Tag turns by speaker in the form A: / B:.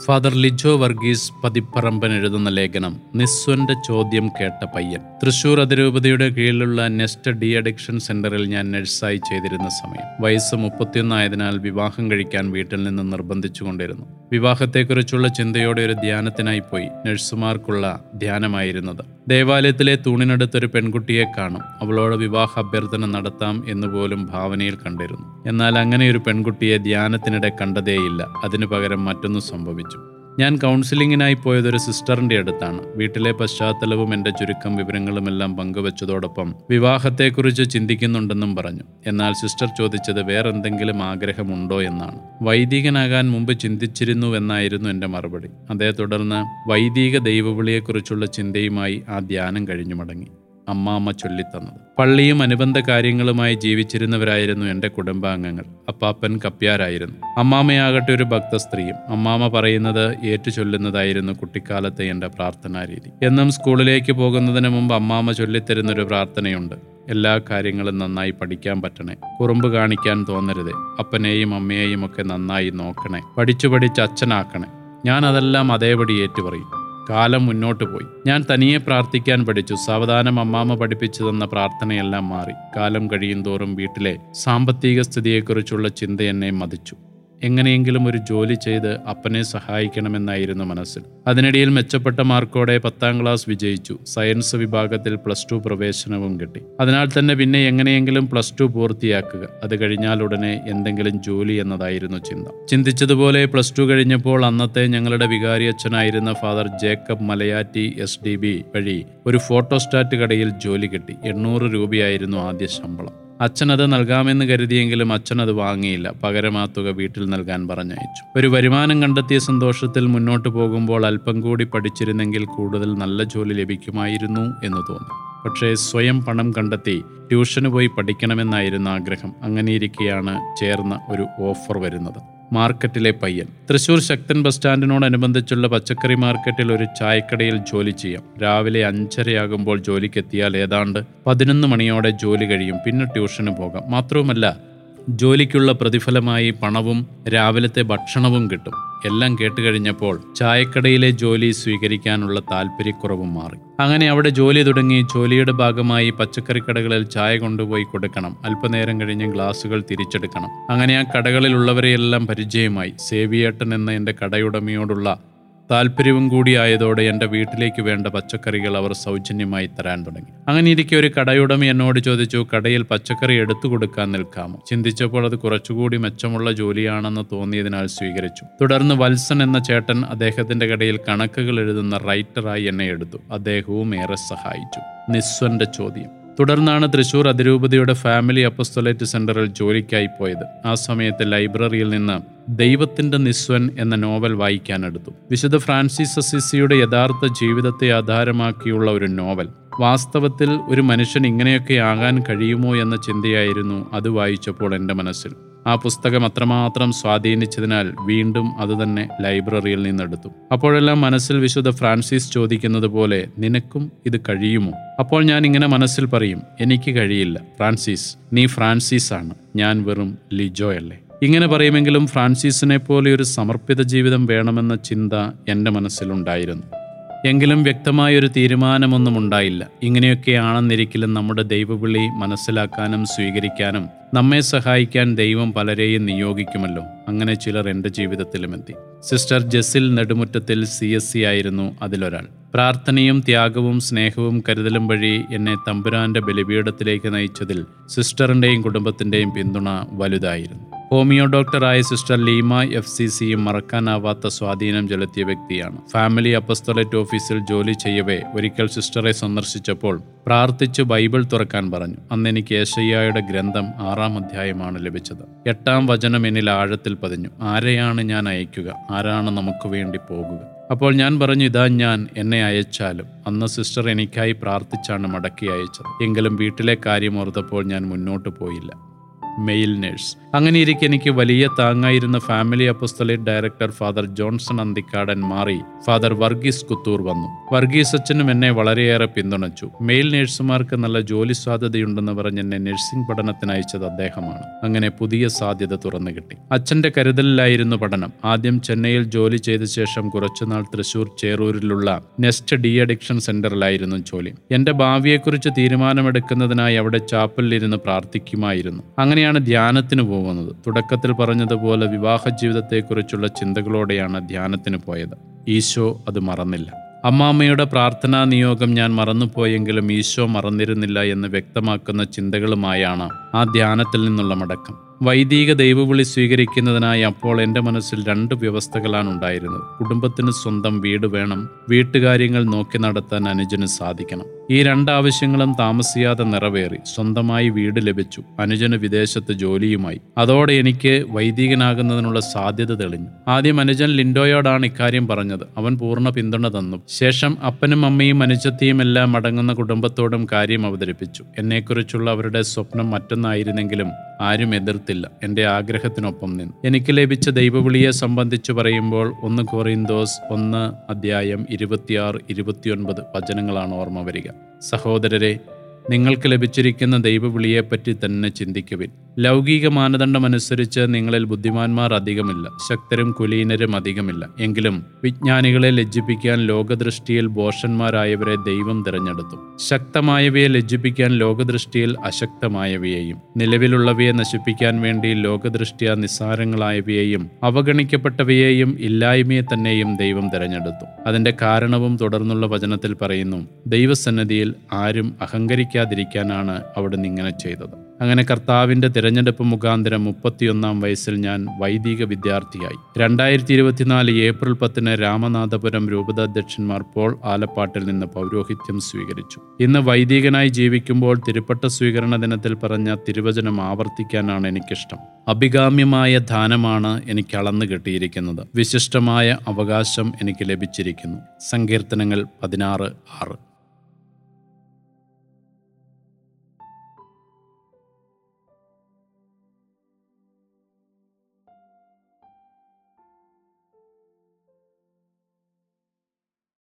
A: father Lijo Varghese പതിപ്പറമ്പൻ എഴുതുന്ന ലേഖനം നിസ്വന്റെ ചോദ്യം കേട്ട പയ്യൻ തൃശൂർ അതിരൂപതയുടെ കീഴിലുള്ള നെസ്റ്റ് ഡി അഡിക്ഷൻ സെന്ററിൽ ഞാൻ നഴ്സായി ചെയ്തിരുന്ന സമയം വയസ്സ് മുപ്പത്തിയൊന്നായതിനാൽ വിവാഹം കഴിക്കാൻ വീട്ടിൽ നിന്ന് നിർബന്ധിച്ചുകൊണ്ടിരുന്നു വിവാഹത്തെക്കുറിച്ചുള്ള ചിന്തയോടെ ഒരു ധ്യാനത്തിനായി പോയി നഴ്സുമാർക്കുള്ള ധ്യാനമായിരുന്നത് ദേവാലയത്തിലെ തൂണിനടുത്തൊരു പെൺകുട്ടിയെ കാണും അവളോട് വിവാഹ അഭ്യർത്ഥന നടത്താം എന്ന് പോലും ഭാവനയിൽ കണ്ടിരുന്നു എന്നാൽ അങ്ങനെ ഒരു പെൺകുട്ടിയെ ധ്യാനത്തിനിടെ കണ്ടതേയില്ല അതിനു പകരം മറ്റൊന്ന് സംഭവിച്ചു ഞാൻ കൗൺസിലിങ്ങിനായി പോയതൊരു സിസ്റ്ററിന്റെ അടുത്താണ് വീട്ടിലെ പശ്ചാത്തലവും എൻ്റെ ചുരുക്കം വിവരങ്ങളുമെല്ലാം പങ്കുവച്ചതോടൊപ്പം വിവാഹത്തെക്കുറിച്ച് ചിന്തിക്കുന്നുണ്ടെന്നും പറഞ്ഞു എന്നാൽ സിസ്റ്റർ ചോദിച്ചത് വേറെന്തെങ്കിലും ആഗ്രഹമുണ്ടോ എന്നാണ് വൈദികനാകാൻ മുമ്പ് ചിന്തിച്ചിരുന്നുവെന്നായിരുന്നു എൻ്റെ മറുപടി അതേ തുടർന്ന് വൈദിക ദൈവവിളിയെക്കുറിച്ചുള്ള ചിന്തയുമായി ആ ധ്യാനം കഴിഞ്ഞു മടങ്ങി അമ്മാമ്മ ചൊല്ലിത്തന്നത് പള്ളിയും അനുബന്ധ കാര്യങ്ങളുമായി ജീവിച്ചിരുന്നവരായിരുന്നു എൻ്റെ കുടുംബാംഗങ്ങൾ അപ്പാപ്പൻ കപ്പ്യാരായിരുന്നു അമ്മാമ്മയാകട്ടെ ഒരു ഭക്ത സ്ത്രീയും അമ്മാമ്മ പറയുന്നത് ഏറ്റുചൊല്ലുന്നതായിരുന്നു കുട്ടിക്കാലത്തെ എൻ്റെ പ്രാർത്ഥനാ രീതി എന്നും സ്കൂളിലേക്ക് പോകുന്നതിന് മുമ്പ് അമ്മാമ്മ ചൊല്ലിത്തരുന്നൊരു പ്രാർത്ഥനയുണ്ട് എല്ലാ കാര്യങ്ങളും നന്നായി പഠിക്കാൻ പറ്റണേ കുറുമ്പ് കാണിക്കാൻ തോന്നരുത് അപ്പനെയും അമ്മയെയും ഒക്കെ നന്നായി നോക്കണേ പഠിച്ചു പഠിച്ച് അച്ഛനാക്കണേ ഞാൻ അതെല്ലാം അതേപടി ഏറ്റുപറയും കാലം മുന്നോട്ട് പോയി ഞാൻ തനിയെ പ്രാർത്ഥിക്കാൻ പഠിച്ചു സാവധാനം അമ്മാമ്മ പഠിപ്പിച്ചു തന്ന പ്രാർത്ഥനയെല്ലാം മാറി കാലം കഴിയും തോറും വീട്ടിലെ സാമ്പത്തിക സ്ഥിതിയെക്കുറിച്ചുള്ള ചിന്ത എന്നെ മതിച്ചു എങ്ങനെയെങ്കിലും ഒരു ജോലി ചെയ്ത് അപ്പനെ സഹായിക്കണമെന്നായിരുന്നു മനസ്സിൽ അതിനിടയിൽ മെച്ചപ്പെട്ട മാർക്കോടെ പത്താം ക്ലാസ് വിജയിച്ചു സയൻസ് വിഭാഗത്തിൽ പ്ലസ് ടു പ്രവേശനവും കിട്ടി അതിനാൽ തന്നെ പിന്നെ എങ്ങനെയെങ്കിലും പ്ലസ് ടു പൂർത്തിയാക്കുക അത് കഴിഞ്ഞാൽ ഉടനെ എന്തെങ്കിലും ജോലി എന്നതായിരുന്നു ചിന്ത ചിന്തിച്ചതുപോലെ പ്ലസ് ടു കഴിഞ്ഞപ്പോൾ അന്നത്തെ ഞങ്ങളുടെ വികാരി അച്ഛനായിരുന്ന father Jacob Malayatti S D B വഴി ഒരു ഫോട്ടോസ്റ്റാറ്റ് കടയിൽ ജോലി കിട്ടി എണ്ണൂറ് രൂപയായിരുന്നു ആദ്യ ശമ്പളം അച്ഛൻ അത് നൽകാമെന്ന് കരുതിയെങ്കിലും അച്ഛൻ അത് വാങ്ങിയില്ല പകരം ആ തുക വീട്ടിൽ നൽകാൻ പറഞ്ഞയച്ചു ഒരു വരുമാനം കണ്ടെത്തിയ സന്തോഷത്തിൽ മുന്നോട്ട് പോകുമ്പോൾ അല്പം കൂടി പഠിച്ചിരുന്നെങ്കിൽ കൂടുതൽ നല്ല ജോലി ലഭിക്കുമായിരുന്നു എന്ന് തോന്നി പക്ഷേ സ്വയം പണം കണ്ടെത്തി ട്യൂഷന് പോയി പഠിക്കണമെന്നായിരുന്നു ആഗ്രഹം അങ്ങനെയിരിക്കെയാണ് ചേർന്ന ഒരു ഓഫർ വരുന്നത് മാർക്കറ്റിലെ പയ്യൻ തൃശൂർ ശക്തൻ ബസ് സ്റ്റാൻഡിനോടനുബന്ധിച്ചുള്ള പച്ചക്കറി മാർക്കറ്റിൽ ഒരു ചായക്കടയിൽ ജോലി ചെയ്യാം രാവിലെ അഞ്ചരയാകുമ്പോൾ ജോലിക്കെത്തിയാൽ ഏതാണ്ട് പതിനൊന്ന് മണിയോടെ ജോലി കഴിയും പിന്നെ ട്യൂഷന് പോകാം മാത്രവുമല്ല ജോലിക്കുള്ള പ്രതിഫലമായി പണവും രാവിലത്തെ ഭക്ഷണവും കിട്ടും എല്ലാം കേട്ടുകഴിഞ്ഞപ്പോൾ ചായക്കടയിലെ ജോലി സ്വീകരിക്കാനുള്ള താല്പര്യക്കുറവും മാറി അങ്ങനെ അവിടെ ജോലി തുടങ്ങി ജോലിയുടെ ഭാഗമായി പച്ചക്കറിക്കടകളിൽ ചായ കൊണ്ടുപോയി കൊടുക്കണം അല്പനേരം കഴിഞ്ഞ് ഗ്ലാസുകൾ തിരിച്ചെടുക്കണം അങ്ങനെ ആ കടകളിലുള്ളവരെയെല്ലാം പരിചയമായി സേവിയേട്ടൻ എന്ന എൻ്റെ കടയുടമയോടുള്ള താല്പര്യവും കൂടിയായതോടെ എൻ്റെ വീട്ടിലേക്ക് വേണ്ട പച്ചക്കറികൾ അവർ സൗജന്യമായി തരാൻ തുടങ്ങി അങ്ങനെ ഇരിക്കെ ഒരു കടയുടമ എന്നോട് ചോദിച്ചു കടയിൽ പച്ചക്കറി എടുത്തു കൊടുക്കാൻ നിൽക്കാമോ ചിന്തിച്ചപ്പോൾ അത് കുറച്ചുകൂടി മെച്ചമുള്ള ജോലിയാണെന്ന് തോന്നിയതിനാൽ സ്വീകരിച്ചു തുടർന്ന് വത്സൻ എന്ന ചേട്ടൻ അദ്ദേഹത്തിന്റെ കടയിൽ കണക്കുകൾ എഴുതുന്ന റൈറ്ററായി എന്നെ എടുത്തു അദ്ദേഹവും ഏറെ സഹായിച്ചു നിസ്വന്റെ ചോദ്യം തുടർന്നാണ് തൃശൂർ അതിരൂപതയുടെ ഫാമിലി അപ്പസ്തൊലേറ്റ് സെന്ററിൽ ജോലിക്കായി പോയത് ആ സമയത്ത് ലൈബ്രറിയിൽ നിന്ന് ദൈവത്തിന്റെ നിസ്വൻ എന്ന നോവൽ വായിക്കാനെടുത്തു വിശുദ്ധ ഫ്രാൻസിസ് അസിസിയുടെ യഥാർത്ഥ ജീവിതത്തെ ആധാരമാക്കിയുള്ള ഒരു നോവൽ വാസ്തവത്തിൽ ഒരു മനുഷ്യൻ ഇങ്ങനെയൊക്കെ ആകാൻ കഴിയുമോ എന്ന ചിന്തയായിരുന്നു അത് വായിച്ചപ്പോൾ എൻ്റെ മനസ്സിൽ ആ പുസ്തകം അത്രമാത്രം സ്വാധീനിച്ചതിനാൽ വീണ്ടും അതുതന്നെ ലൈബ്രറിയിൽ നിന്നെടുത്തു അപ്പോഴെല്ലാം മനസ്സിൽ വിശുദ്ധ ഫ്രാൻസിസ് ചോദിക്കുന്നത് പോലെ നിനക്കും ഇത് കഴിയുമോ അപ്പോൾ ഞാൻ ഇങ്ങനെ മനസ്സിൽ പറയും എനിക്ക് കഴിയില്ല ഫ്രാൻസിസ് നീ ഫ്രാൻസിസ് ആണ് ഞാൻ വെറും ലിജോ അല്ലേ ഇങ്ങനെ പറയുമെങ്കിലും ഫ്രാൻസിസിനെ പോലെ ഒരു സമർപ്പിത ജീവിതം വേണമെന്ന ചിന്ത എൻ്റെ മനസ്സിലുണ്ടായിരുന്നു എങ്കിലും വ്യക്തമായൊരു തീരുമാനമൊന്നും ഉണ്ടായില്ല ഇങ്ങനെയൊക്കെയാണെന്നിരിക്കലും നമ്മുടെ ദൈവവിളി മനസ്സിലാക്കാനും സ്വീകരിക്കാനും നമ്മെ സഹായിക്കാൻ ദൈവം പലരെയും നിയോഗിക്കുമല്ലോ അങ്ങനെ ചിലർ എൻ്റെ ജീവിതത്തിലും എത്തി sister Jesil Nedumuttathil C S C ആയിരുന്നു അതിലൊരാൾ പ്രാർത്ഥനയും ത്യാഗവും സ്നേഹവും കരുതലും വഴി എന്നെ തമ്പുരാന്റെ ബലിപീഠത്തിലേക്ക് നയിച്ചതിൽ സിസ്റ്ററിൻ്റെയും കുടുംബത്തിൻ്റെയും പിന്തുണ വലുതായിരുന്നു ഹോമിയോ ഡോക്ടറായ സിസ്റ്റർ ലീമ എഫ് സി സിയും മറക്കാനാവാത്ത സ്വാധീനം ചെലുത്തിയ വ്യക്തിയാണ് ഫാമിലി അപ്പസ്തോലറ്റ് ഓഫീസിൽ ജോലി ചെയ്യവേ ഒരിക്കൽ സിസ്റ്ററെ സന്ദർശിച്ചപ്പോൾ പ്രാർത്ഥിച്ച് ബൈബിൾ തുറക്കാൻ പറഞ്ഞു അന്ന് എനിക്ക് ഏഷയ്യായുടെ ഗ്രന്ഥം ആറാം അധ്യായമാണ് ലഭിച്ചത് എട്ടാം വചനം എന്നിൽ ആഴത്തിൽ പതിഞ്ഞു ആരെയാണ് ഞാൻ അയക്കുക ആരാണ് നമുക്ക് വേണ്ടി പോകുക അപ്പോൾ ഞാൻ പറഞ്ഞു ഇതാ ഞാൻ എന്നെ അയച്ചാലും അന്ന് സിസ്റ്റർ എനിക്കായി പ്രാർത്ഥിച്ചാണ് മടക്കി അയച്ചത് എങ്കിലും വീട്ടിലെ കാര്യം ഓർത്തപ്പോൾ ഞാൻ മുന്നോട്ട് പോയില്ല മെയിൽ നേഴ്സ് അങ്ങനെയിരിക്കെ എനിക്ക് വലിയ താങ്ങായിരുന്ന family apostolate director father Johnson Anthikkadan മാറി ഫാദർ വർഗീസ് കുത്തൂർ വന്നു വർഗീസ് അച്ഛനും എന്നെ വളരെയേറെ പിന്തുണച്ചു മെയിൽ നേഴ്സുമാർക്ക് നല്ല ജോലി സാധ്യതയുണ്ടെന്ന് പറഞ്ഞ് എന്നെ നഴ്സിംഗ് പഠനത്തിന് അയച്ചത് അദ്ദേഹമാണ് അങ്ങനെ പുതിയ സാധ്യത തുറന്നു കിട്ടി അച്ഛന്റെ കരുതലിലായിരുന്നു പഠനം ആദ്യം ചെന്നൈയിൽ ജോലി ചെയ്ത ശേഷം കുറച്ചുനാൾ തൃശൂർ ചേറൂരിലുള്ള നെസ്റ്റ് ഡി അഡിക്ഷൻ സെന്ററിലായിരുന്നു ജോലി എന്റെ ഭാവിയെക്കുറിച്ച് തീരുമാനമെടുക്കുന്നതിനായി അവിടെ ചാപ്പലിലിരുന്ന് പ്രാർത്ഥിക്കുമായിരുന്നു അങ്ങനെയാണ് ധ്യാനത്തിന് പോകുന്നത് തുടക്കത്തിൽ പറഞ്ഞതുപോലെ വിവാഹ ജീവിതത്തെക്കുറിച്ചുള്ള ചിന്തകളോടെയാണ് ധ്യാനത്തിന് പോയത് ഈശോ അത് മറന്നില്ല അമ്മാമ്മയുടെ പ്രാർത്ഥനാ നിയോഗം ഞാൻ മറന്നുപോയെങ്കിലും ഈശോ മറന്നിരുന്നില്ല എന്ന് വ്യക്തമാക്കുന്ന ചിന്തകളുമായാണ് ആ ധ്യാനത്തിൽ നിന്നുള്ള മടക്കം വൈദിക ദൈവവിളി സ്വീകരിക്കുന്നതിനായി അപ്പോൾ എൻ്റെ മനസ്സിൽ രണ്ട് വ്യവസ്ഥകളാണ് ഉണ്ടായിരുന്നത് കുടുംബത്തിന് സ്വന്തം വീട് വേണം വീട്ടുകാര്യങ്ങൾ നോക്കി നടത്താൻ അനുജന് സാധിക്കണം ഈ രണ്ടാവശ്യങ്ങളും താമസിയാതെ നിറവേറി സ്വന്തമായി വീട് ലഭിച്ചു അനുജന് വിദേശത്ത് ജോലിയുമായി അതോടെ എനിക്ക് വൈദികനാകുന്നതിനുള്ള സാധ്യത തെളിഞ്ഞു ആദ്യം അനുജൻ ലിൻഡോയോടാണ് ഇക്കാര്യം പറഞ്ഞത് അവൻ പൂർണ്ണ പിന്തുണ തന്നു ശേഷം അപ്പനും അമ്മയും അനുജത്തിയും എല്ലാം അടങ്ങുന്ന കുടുംബത്തോടും കാര്യം അവതരിപ്പിച്ചു എന്നെക്കുറിച്ചുള്ള അവരുടെ സ്വപ്നം മറ്റൊന്നായിരുന്നെങ്കിലും ആരും എതിർത്തില്ല എൻ്റെ ആഗ്രഹത്തിനൊപ്പം നിന്നു എനിക്ക് ലഭിച്ച ദൈവവിളിയെ സംബന്ധിച്ച് പറയുമ്പോൾ ഒന്ന് കൊറിന്തോസ് ഒന്ന് അധ്യായം ഇരുപത്തിയാറ് ഇരുപത്തിയൊൻപത് വചനങ്ങളാണ് ഓർമ്മ വരിക സഹോദരരെ നിങ്ങൾക്ക് ലഭിച്ചിരിക്കുന്ന ദൈവവിളിയെപ്പറ്റി തന്നെ ചിന്തിക്കുവിൻ ലൗകിക മാനദണ്ഡമനുസരിച്ച് നിങ്ങളിൽ ബുദ്ധിമാന്മാർ അധികമില്ല ശക്തരും കുലീനരും അധികമില്ല എങ്കിലും വിജ്ഞാനികളെ ലജ്ജിപ്പിക്കാൻ ലോകദൃഷ്ടിയിൽ ഭോഷന്മാരായവരെ ദൈവം തിരഞ്ഞെടുത്തു ശക്തമായവയെ ലജ്ജിപ്പിക്കാൻ ലോകദൃഷ്ടിയിൽ അശക്തമായവയെയും നിലവിലുള്ളവയെ നശിപ്പിക്കാൻ വേണ്ടി ലോകദൃഷ്ടിയ നിസ്സാരങ്ങളായവയെയും അവഗണിക്കപ്പെട്ടവയെയും ഇല്ലായ്മയെ തന്നെയും ദൈവം തിരഞ്ഞെടുത്തു അതിന്റെ കാരണവും തുടർന്നുള്ള വചനത്തിൽ പറയുന്നു ദൈവസന്നിധിയിൽ ആരും അഹങ്കരിക്കാതിരിക്കാനാണ് അവിടുന്ന് ഇങ്ങനെ ചെയ്തത് അങ്ങനെ കർത്താവിന്റെ തിരഞ്ഞെടുപ്പ് മുഖാന്തരം മുപ്പത്തിയൊന്നാം വയസ്സിൽ ഞാൻ വൈദിക വിദ്യാർത്ഥിയായി രണ്ടായിരത്തി ഇരുപത്തിനാല് ഏപ്രിൽ പത്തിന് രാമനാഥപുരം രൂപതാധ്യക്ഷന്മാർ പോൾ ആലപ്പാട്ടിൽ നിന്ന് പൗരോഹിത്യം സ്വീകരിച്ചു ഇന്ന് വൈദികനായി ജീവിക്കുമ്പോൾ തിരുപ്പട്ട സ്വീകരണ ദിനത്തിൽ പറഞ്ഞ തിരുവചനം ആവർത്തിക്കാനാണ് എനിക്കിഷ്ടം അഭികാമ്യമായ ദാനമാണ് എനിക്ക് അളന്നു കിട്ടിയിരിക്കുന്നത് വിശിഷ്ടമായ അവകാശം എനിക്ക് ലഭിച്ചിരിക്കുന്നു സങ്കീർത്തനങ്ങൾ പതിനാറ് ആറ്